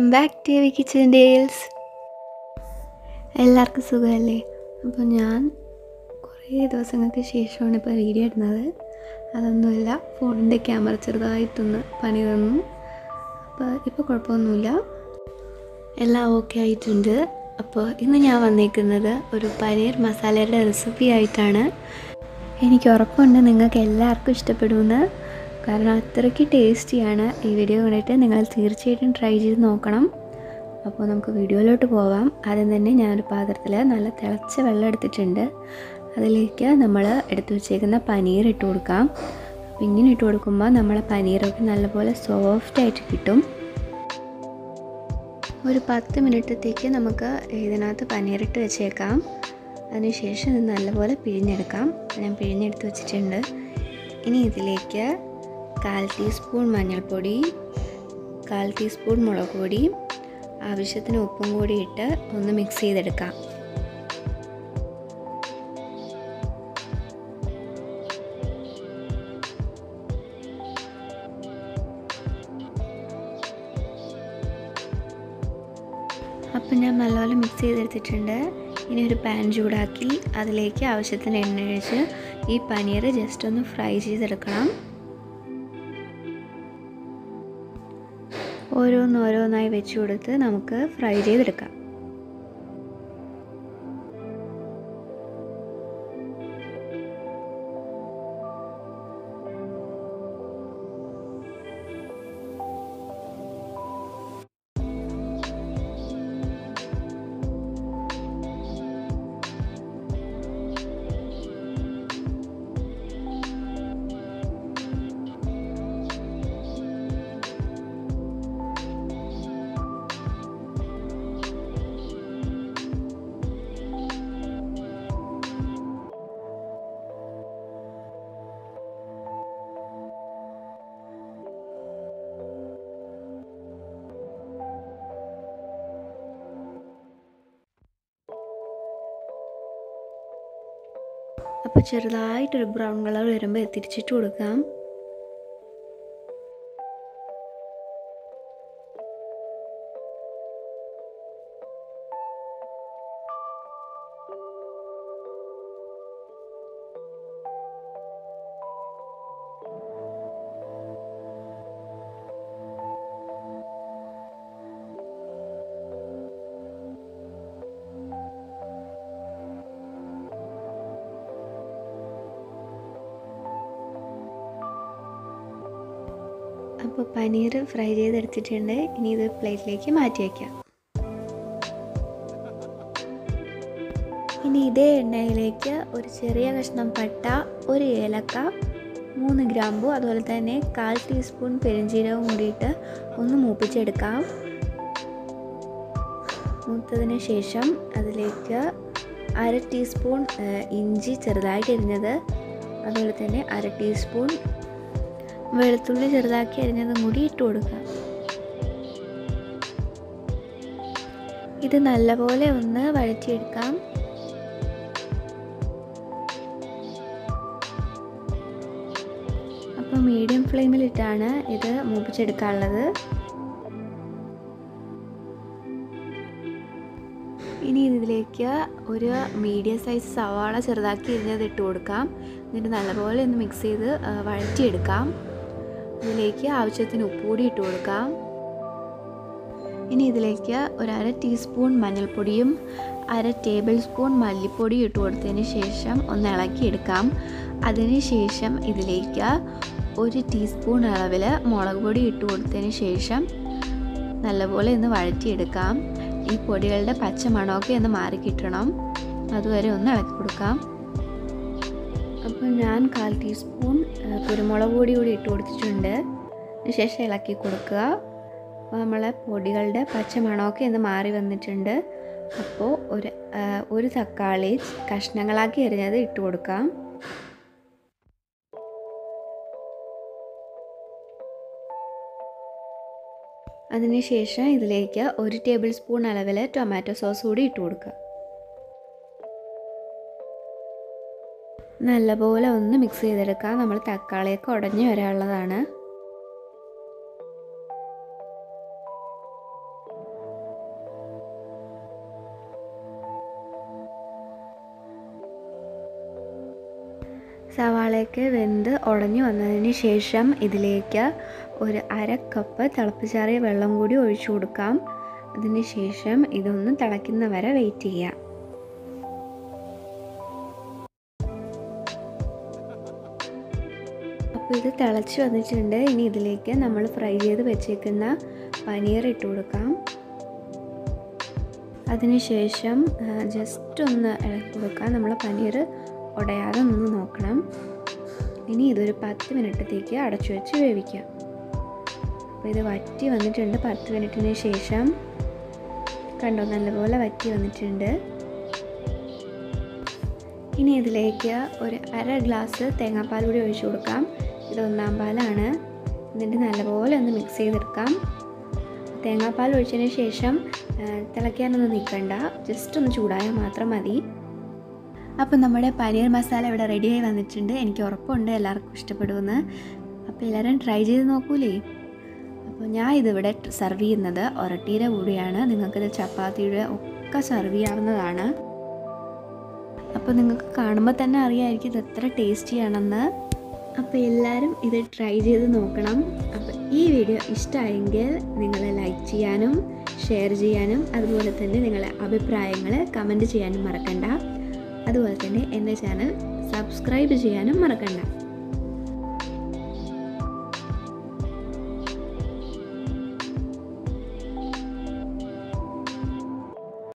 back to V kitchen dales എല്ലാവർക്കും സുഖമല്ലേ അപ്പോൾ ഞാൻ കുറേ ദിവസങ്ങൾക്ക് ശേഷമാണ് ഇപ്പോൾ വീഡിയോ ഇടുന്നത് അതൊന്നുമില്ല ഫോണിൻ്റെ ക്യാമറ ചെറുതായിട്ടൊന്ന് പണി തന്നു അപ്പോൾ ഇപ്പോൾ കുഴപ്പമൊന്നുമില്ല എല്ലാം ഓക്കെ ആയിട്ടുണ്ട് അപ്പോൾ ഇന്ന് ഞാൻ വന്നേക്കുന്നത് ഒരു പനീർ മസാലയുടെ റെസിപ്പി ആയിട്ടാണ് എനിക്ക് ഉറപ്പുണ്ട് നിങ്ങൾക്ക് എല്ലാവർക്കും ഇഷ്ടപ്പെടുമെന്ന് കാരണം അത്രയ്ക്ക് ടേസ്റ്റിയാണ് ഈ വീഡിയോ കണ്ടിട്ട് നിങ്ങൾ തീർച്ചയായിട്ടും ട്രൈ ചെയ്ത് നോക്കണം അപ്പോൾ നമുക്ക് വീഡിയോയിലോട്ട് പോവാം ആദ്യം തന്നെ ഞാനൊരു പാത്രത്തിൽ നല്ല തിളച്ച വെള്ളം എടുത്തിട്ടുണ്ട് അതിലേക്ക് നമ്മൾ എടുത്തു വച്ചേക്കുന്ന പനീർ ഇട്ട് കൊടുക്കാം അപ്പോൾ ഇങ്ങനെ ഇട്ട് കൊടുക്കുമ്പോൾ നമ്മളെ പനീറൊക്കെ നല്ലപോലെ സോഫ്റ്റ് ആയിട്ട് കിട്ടും ഒരു പത്ത് മിനിറ്റത്തേക്ക് നമുക്ക് ഇതിനകത്ത് പനീറിട്ട് വെച്ചേക്കാം അതിനുശേഷം ഇത് നല്ലപോലെ പിഴിഞ്ഞെടുക്കാം ഞാൻ പിഴിഞ്ഞെടുത്ത് വെച്ചിട്ടുണ്ട് ഇനി ഇതിലേക്ക് കാൽ ടീസ്പൂൺ മഞ്ഞൾപ്പൊടി കാൽ ടീസ്പൂൺ മുളക് പൊടി ആവശ്യത്തിന് ഉപ്പും കൂടി ഇട്ട് ഒന്ന് മിക്സ് ചെയ്തെടുക്കാം അപ്പം ഞാൻ നല്ലപോലെ മിക്സ് ചെയ്തെടുത്തിട്ടുണ്ട് ഇനി ഒരു പാൻ ചൂടാക്കി അതിലേക്ക് ആവശ്യത്തിന് എണ്ണ ഒഴിച്ച് ഈ പനീർ ജസ്റ്റ് ഒന്ന് ഫ്രൈ ചെയ്തെടുക്കണം ഓരോന്നോരോന്നായി വെച്ച് കൊടുത്ത് നമുക്ക് ഫ്രൈ ചെയ്തെടുക്കാം അപ്പോൾ ചെറുതായിട്ടൊരു ബ്രൗൺ കളർ വരുമ്പോൾ തിരിച്ചിട്ട് കൊടുക്കാം അപ്പോൾ പനീർ ഫ്രൈ ചെയ്തെടുത്തിട്ടുണ്ട് ഇനി ഇത് പ്ലേറ്റിലേക്ക് മാറ്റി വയ്ക്കാം ഇനി ഇതേ എണ്ണയിലേക്ക് ഒരു ചെറിയ കഷ്ണം പട്ട ഒരു ഏലക്ക മൂന്ന് ഗ്രാമ്പു അതുപോലെ തന്നെ കാൽ ടീസ്പൂൺ പെരുംജീരകം കൂടിയിട്ട് ഒന്ന് മൂപ്പിച്ചെടുക്കാം മൂത്തതിന് ശേഷം അതിലേക്ക് അര ടീസ്പൂൺ ഇഞ്ചി ചെറുതായിട്ട് എരിഞ്ഞത് അതുപോലെ തന്നെ അര ടീസ്പൂൺ വെളുത്തുള്ളി ചെറുതാക്കി അരിഞ്ഞതും കൂടി ഇട്ട് കൊടുക്കാം ഇത് നല്ലപോലെ ഒന്ന് വഴറ്റിയെടുക്കാം അപ്പോൾ മീഡിയം ഫ്ലെയിമിലിട്ടാണ് ഇത് മൂപ്പിച്ചെടുക്കാനുള്ളത് ഇനി ഇതിലേക്ക് ഒരു മീഡിയം സൈസ് സവാള ചെറുതാക്കി എരിഞ്ഞത് ഇട്ട് കൊടുക്കാം എന്നിട്ട് നല്ലപോലെ ഒന്ന് മിക്സ് ചെയ്ത് വഴറ്റിയെടുക്കാം ഇതിലേക്ക് ആവശ്യത്തിന് ഉപ്പ് കൂടി ഇട്ട് കൊടുക്കാം ഇനി ഇതിലേക്ക് ഒരു അര ടീസ്പൂൺ മഞ്ഞൾപ്പൊടിയും അര ടേബിൾ സ്പൂൺ മല്ലിപ്പൊടിയും ഇട്ട് കൊടുത്തതിന് ശേഷം ഒന്ന് ഇളക്കിയെടുക്കാം അതിന് ശേഷം ഇതിലേക്ക് ഒരു ടീസ്പൂൺ അളവിൽ മുളക് പൊടി ഇട്ട് കൊടുത്തതിന് ശേഷം നല്ലപോലെ ഒന്ന് വഴറ്റിയെടുക്കാം ഈ പൊടികളുടെ പച്ച മണമൊക്കെ ഒന്ന് മാറി കിട്ടണം അതുവരെ ഒന്ന് ഇളക്കി കൊടുക്കാം അപ്പോൾ ഞാൻ കാൽ ടീസ്പൂൺ കുരുമുളക് പൊടി കൂടി ഇട്ട് കൊടുത്തിട്ടുണ്ട് ശേഷം ഇളക്കി കൊടുക്കുക അപ്പോൾ നമ്മളെ പൊടികളുടെ പച്ച മണമൊക്കെ ഒന്ന് മാറി വന്നിട്ടുണ്ട് അപ്പോൾ ഒരു ഒരു തക്കാളി കഷ്ണങ്ങളാക്കി എറിഞ്ഞത് ഇട്ട് കൊടുക്കാം അതിനുശേഷം ഇതിലേക്ക് ഒരു ടേബിൾ സ്പൂൺ അളവിൽ ടൊമാറ്റോ സോസ് കൂടി ഇട്ട് കൊടുക്കുക നല്ലപോലെ ഒന്ന് മിക്സ് ചെയ്തെടുക്കാം നമ്മൾ തക്കാളിയൊക്കെ ഉടഞ്ഞു വരാനുള്ളതാണ് സവാളയൊക്കെ വെന്ത് ഉടഞ്ഞു വന്നതിന് ശേഷം ഇതിലേക്ക് ഒരു അര കപ്പ് തിളപ്പിച്ചാറിയ വെള്ളം കൂടി ഒഴിച്ചു കൊടുക്കാം അതിന് ശേഷം ഇതൊന്ന് തിളയ്ക്കുന്ന വരെ വെയിറ്റ് ചെയ്യാം അപ്പോൾ ഇത് തിളച്ച് വന്നിട്ടുണ്ട് ഇനി ഇതിലേക്ക് നമ്മൾ ഫ്രൈ ചെയ്ത് വെച്ചേക്കുന്ന പനീർ ഇട്ട് കൊടുക്കാം അതിനുശേഷം ജസ്റ്റ് ഒന്ന് ഇളക്കി കൊടുക്കാം നമ്മൾ പനീർ ഉടയാതെ ഒന്ന് നോക്കണം ഇനി ഇതൊരു പത്ത് മിനിറ്റത്തേക്ക് അടച്ചു വെച്ച് വേവിക്കാം അപ്പോൾ ഇത് വറ്റി വന്നിട്ടുണ്ട് പത്ത് മിനിറ്റിന് ശേഷം കണ്ടോ നല്ലപോലെ വറ്റി വന്നിട്ടുണ്ട് ഇനി ഇതിലേക്ക് ഒരു അര ഗ്ലാസ് തേങ്ങാപ്പാൽ കൂടി ഒഴിച്ചു കൊടുക്കാം ഇത് ഒന്നാം പാലാണ് എന്നിട്ട് നല്ലപോലെ ഒന്ന് മിക്സ് ചെയ്തെടുക്കാം തേങ്ങാപ്പാൽ ഒഴിച്ചതിന് ശേഷം തിളയ്ക്കാനൊന്നും നിൽക്കണ്ട ജസ്റ്റ് ഒന്ന് ചൂടായാൽ മാത്രം മതി അപ്പോൾ നമ്മുടെ പനീർ മസാല ഇവിടെ റെഡിയായി വന്നിട്ടുണ്ട് എനിക്ക് ഉറപ്പുണ്ട് എല്ലാവർക്കും ഇഷ്ടപ്പെടുമെന്ന് അപ്പോൾ എല്ലാവരും ട്രൈ ചെയ്ത് നോക്കൂലേ അപ്പോൾ ഞാൻ ഇതിവിടെ സെർവ് ചെയ്യുന്നത് ഒരട്ടിയുടെ കൂടിയാണ് നിങ്ങൾക്കിത് ചപ്പാത്തിയുടെ ഒക്കെ സെർവ് ചെയ്യാവുന്നതാണ് അപ്പോൾ നിങ്ങൾക്ക് കാണുമ്പോൾ തന്നെ അറിയാമായിരിക്കും ഇത് എത്ര ടേസ്റ്റിയാണെന്ന് അപ്പോൾ എല്ലാവരും ഇത് ട്രൈ ചെയ്ത് നോക്കണം അപ്പോൾ ഈ വീഡിയോ ഇഷ്ടമായെങ്കിൽ നിങ്ങൾ ലൈക്ക് ചെയ്യാനും ഷെയർ ചെയ്യാനും അതുപോലെ തന്നെ നിങ്ങളെ അഭിപ്രായങ്ങൾ കമൻറ്റ് ചെയ്യാനും മറക്കണ്ട അതുപോലെ തന്നെ എൻ്റെ ചാനൽ സബ്സ്ക്രൈബ് ചെയ്യാനും മറക്കണ്ട